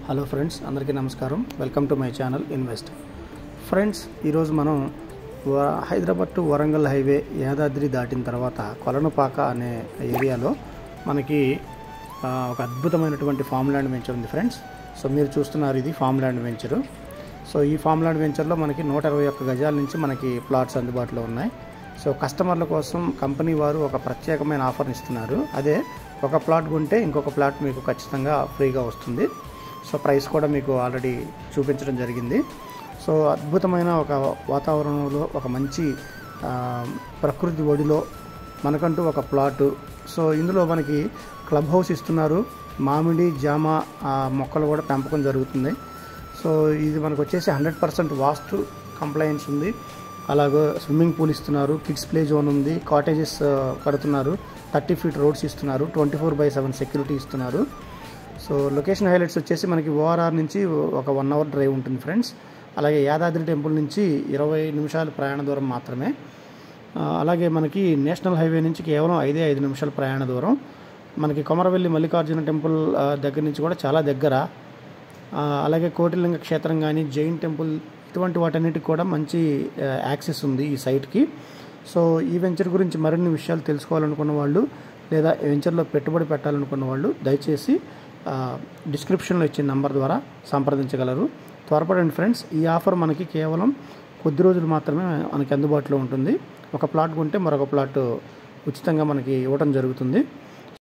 hello friends అందరికీ నమస్కారం welcome to my channel invest friends ఈరోజు మనం వ- హైదరాబాద్ టు వరంగల్ హైవే యాదాద్రి దాటిన తర్వాత కొలనుపాక అనే ఏరియాలో మనకి ఆ, ఒక అద్భుతమైనటువంటి ఫామ్ ల్యాండ్ వెంచర్ ఉంది ఫ్రెండ్స్ సో మీరు చూస్తున్నారు ఇది ఫామ్ ల్యాండ్ వెంచరు సో ఈ ఫామ్ ల్యాండ్ వెంచర్లో మనకి నూట ఇరవై ఒక్క గజాల నుంచి మనకి ప్లాట్స్ అందుబాటులో ఉన్నాయి సో కస్టమర్ల కోసం కంపెనీ వారు ఒక ప్రత్యేకమైన ఆఫర్ని ఇస్తున్నారు అదే ఒక ప్లాట్ కొంటే ఇంకొక ప్లాట్ మీకు ఖచ్చితంగా ఫ్రీగా వస్తుంది సో ప్రైస్ కూడా మీకు ఆల్రెడీ చూపించడం జరిగింది సో అద్భుతమైన ఒక వాతావరణంలో ఒక మంచి ఆ, ప్రకృతి ఒడిలో మనకంటూ ఒక ప్లాటు సో ఇందులో మనకి క్లబ్ హౌస్ ఇస్తున్నారు మామిడి జామ ఆ, మొక్కలు కూడా పెంపకం జరుగుతుంది సో ఇది మనకు వచ్చేసి హండ్రెడ్ పర్సెంట్ వాస్తు కంప్లైన్స్ ఉంది అలాగే స్విమ్మింగ్ పూల్ ఇస్తున్నారు కిడ్స్ ప్లే జోన్ ఉంది కాటేజెస్ ఆ, కడుతున్నారు థర్టీ ఫీట్ రోడ్స్ ఇస్తున్నారు twenty four by seven security ఇస్తున్నారు సో లొకేషన్ హైలైట్స్ వచ్చేసి మనకి ఓఆర్ఆర్ నుంచి ఒక వన్ అవర్ డ్రైవ్ ఉంటుంది ఫ్రెండ్స్ అలాగే యాదాద్రి టెంపుల్ నుంచి ఇరవై నిమిషాల ప్రయాణ దూరం మాత్రమే ఆ, అలాగే మనకి నేషనల్ హైవే నుంచి కేవలం ఐదే ఐదు నిమిషాల ప్రయాణ దూరం మనకి కొమరవెల్లి మల్లికార్జున టెంపుల్ ఆ, దగ్గర నుంచి కూడా చాలా దగ్గర ఆ, అలాగే కోటిలింగ క్షేత్రం కానీ జైన్ టెంపుల్ ఇటువంటి వాటన్నిటికి కూడా మంచి ఆ, యాక్సెస్ ఉంది ఈ సైట్కి సో ఈ వెంచర్ గురించి మరిన్ని విషయాలు తెలుసుకోవాలనుకున్న వాళ్ళు లేదా ఈ వెంచర్లో పెట్టుబడి పెట్టాలనుకున్న వాళ్ళు దయచేసి ఆ, డిస్క్రిప్షన్లో ఇచ్చిన నంబర్ ద్వారా సంప్రదించగలరు త్వరపడండి ఫ్రెండ్స్ ఈ ఆఫర్ మనకి కేవలం కొద్ది రోజులు మాత్రమే మనకి అందుబాటులో ఉంటుంది ఒక ప్లాట్ కొంటే మరొక ప్లాట్ ఉచితంగా మనకి ఇవ్వడం జరుగుతుంది